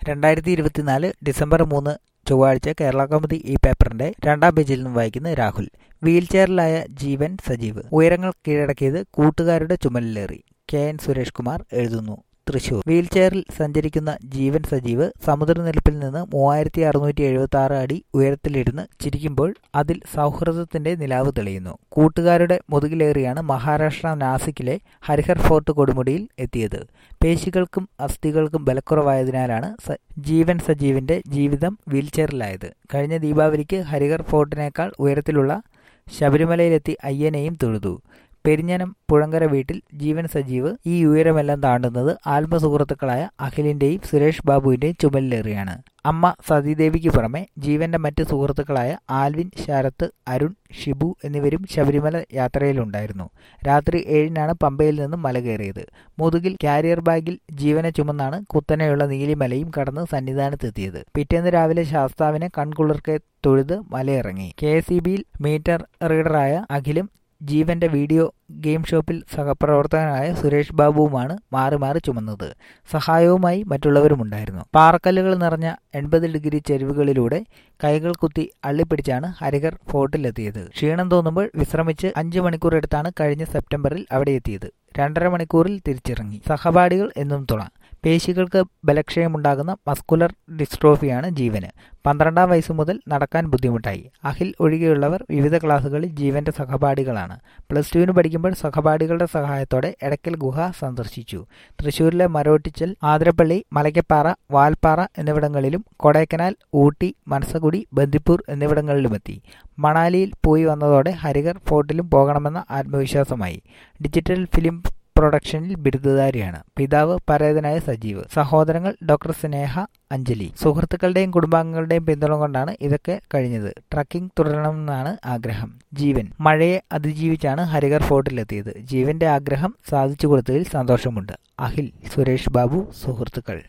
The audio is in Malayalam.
രണ്ടായിരത്തി ഇരുപത്തിനാല് ഡിസംബർ മൂന്ന് ചൊവ്വാഴ്ച കേരള കൗമുദി ഈ പേപ്പറിന്റെ രണ്ടാം പേജിൽ നിന്നും വായിക്കുന്ന രാഹുൽ വീൽചെയറിലായ ജീവൻ സജീവ് ഉയരങ്ങൾ കീഴടക്കിയത് കൂട്ടുകാരുടെ ചുമലിലേറി കെ എൻ സുരേഷ് കുമാർ എഴുതുന്നു തൃശൂർ വീൽചെയറിൽ സഞ്ചരിക്കുന്ന ജീവൻ സജീവ് സമുദ്രനിരപ്പിൽ നിന്ന് മൂവായിരത്തി അറുന്നൂറ്റി എഴുപത്തി ആറ് അടി ഉയരത്തിലിരുന്ന് ചിരിക്കുമ്പോൾ അതിൽ സൗഹൃദത്തിന്റെ നിലാവ് തെളിയുന്നു കൂട്ടുകാരുടെ മുതുകിലേറിയാണ് മഹാരാഷ്ട്ര നാസിക്കിലെ ഹരിഹർ ഫോർട്ട് കൊടുമുടിയിൽ എത്തിയത് പേശികൾക്കും അസ്ഥികൾക്കും ബലക്കുറവായതിനാലാണ് സ- ജീവൻ സജീവിന്റെ ജീവിതം വീൽചെയറിലായത് കഴിഞ്ഞ ദീപാവലിക്ക് ഹരിഹർ ഫോർട്ടിനേക്കാൾ ഉയരത്തിലുള്ള ശബരിമലയിലെത്തി അയ്യനെയും തൊഴുതു പെരിഞ്ഞനം പുഴങ്കര വീട്ടിൽ ജീവൻ സജീവ് ഈ ഉയരമെല്ലാം താണ്ടുന്നത് ആത്മസുഹൃത്തുക്കളായ അഖിലിന്റെയും സുരേഷ് ബാബുവിന്റെയും ചുമലിലേറിയാണ് അമ്മ സതീദേവിക്ക് പുറമെ ജീവന്റെ മറ്റ് സുഹൃത്തുക്കളായ ആൽവിൻ ശരത്ത് അരുൺ ഷിബു എന്നിവരും ശബരിമല യാത്രയിലുണ്ടായിരുന്നു രാത്രി ഏഴിനാണ് പമ്പയിൽ നിന്നും മല കയറിയത് മുതുകിൽ കാരിയർ ബാഗിൽ ജീവനെ ചുമന്നാണ് കുത്തനെയുള്ള നീലിമലയും കടന്ന് സന്നിധാനത്തെത്തിയത് പിറ്റേന്ന് രാവിലെ ശാസ്താവിനെ കൺകുളിർക്കെ തൊഴുത് മലയിറങ്ങി കെ എസ് ഇ ബിയിൽ മീറ്റർ റീഡറായ അഖിലും ജീവന്റെ വീഡിയോ ഗെയിം ഷോപ്പിൽ സഹപ്രവർത്തകനായ സുരേഷ് ബാബുവുമാണ് മാറി മാറി ചുമന്നത് സഹായവുമായി മറ്റുള്ളവരുമുണ്ടായിരുന്നു പാറക്കല്ലുകൾ നിറഞ്ഞ എൺപത് ഡിഗ്രി ചെരുവുകളിലൂടെ കൈകൾ കുത്തി അള്ളിപ്പിടിച്ചാണ് ഹരിഹർ ഫോർട്ടിലെത്തിയത് ക്ഷീണം തോന്നുമ്പോൾ വിശ്രമിച്ച് അഞ്ചു മണിക്കൂർ എടുത്താണ് കഴിഞ്ഞ സെപ്റ്റംബറിൽ അവിടെ എത്തിയത് രണ്ടര മണിക്കൂറിൽ തിരിച്ചിറങ്ങി സഹപാഠികൾ എന്നും തുണ പേശികൾക്ക് ബലക്ഷയമുണ്ടാകുന്ന മസ്കുലർ ഡിസ്ട്രോഫിയാണ് ജീവന് പന്ത്രണ്ടാം വയസ്സു മുതൽ നടക്കാൻ ബുദ്ധിമുട്ടായി അഖിൽ ഒഴികെയുള്ളവർ വിവിധ ക്ലാസ്സുകളിൽ ജീവന്റെ സഹപാഠികളാണ് പ്ലസ് ടുവിന് പഠിക്കുമ്പോൾ സഹപാഠികളുടെ സഹായത്തോടെ എടക്കൽ ഗുഹ സന്ദർശിച്ചു തൃശൂരിലെ മരോട്ടിച്ചൽ ആതിരപ്പള്ളി മലയ്ക്കപ്പാറ വാൽപ്പാറ എന്നിവിടങ്ങളിലും കൊടൈക്കനാൽ ഊട്ടി മനസകുടി ബന്ദിപ്പൂർ എന്നിവിടങ്ങളിലുമെത്തി മണാലിയിൽ പോയി വന്നതോടെ ഹരിഹർ ഫോർട്ടിലും പോകണമെന്ന ആത്മവിശ്വാസമായി ഡിജിറ്റൽ ഫിലിം പ്രൊഡക്ഷനിൽ ബിരുദധാരിയാണ് പിതാവ് പരേതനായ സജീവ് സഹോദരങ്ങൾ ഡോക്ടർ സ്നേഹ അഞ്ജലി സുഹൃത്തുക്കളുടെയും കുടുംബാംഗങ്ങളുടെയും പിന്തുണ കൊണ്ടാണ് ഇതൊക്കെ കഴിഞ്ഞത് ട്രക്കിംഗ് തുടരണമെന്നാണ് ആഗ്രഹം ജീവൻ മഴയെ അതിജീവിച്ചാണ് ഹരിഹർ ഫോർട്ടിലെത്തിയത് ജീവന്റെ ആഗ്രഹം സാധിച്ചു കൊടുത്തതിൽ സന്തോഷമുണ്ട് അഖിൽ സുരേഷ് ബാബു സുഹൃത്തുക്കൾ